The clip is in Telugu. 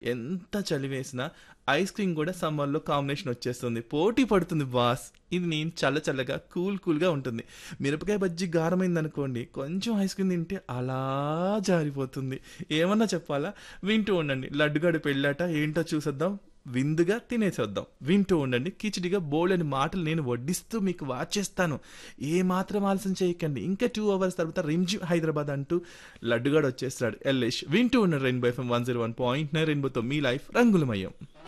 ఎంత చలి వేసినా ఐస్ క్రీమ్ కూడా సమ్మర్లో కాంబినేషన్ వచ్చేస్తుంది పోటీ పడుతుంది బాస్ ఇది నేను చల్ల చల్లగా కూల్ కూల్గా ఉంటుంది మిరపకాయ బజ్జి గారమైంది అనుకోండి కొంచెం ఐస్ క్రీమ్ తింటే అలా జారిపోతుంది ఏమన్నా చెప్పాలా వింటూ ఉండండి లడ్డుగాడు పెళ్ళాట ఏంటో చూసేద్దాం విందుగా తినేసేద్దాం వింటూ ఉండండి కిచిడిగా బోల్డని మాటలు నేను వడ్డిస్తూ మీకు వాచేస్తాను ఏ మాత్రం ఆలస్యం చేయకండి ఇంకా టూ అవర్స్ తర్వాత రిమ్జి హైదరాబాద్ అంటూ లడ్డుగాడు వచ్చేస్తాడు ఎల్లేష్ వింటూ ఉండండి rainbow FM one zero one point nine రెయిన్బోతో మీ లైఫ్ రంగులమయం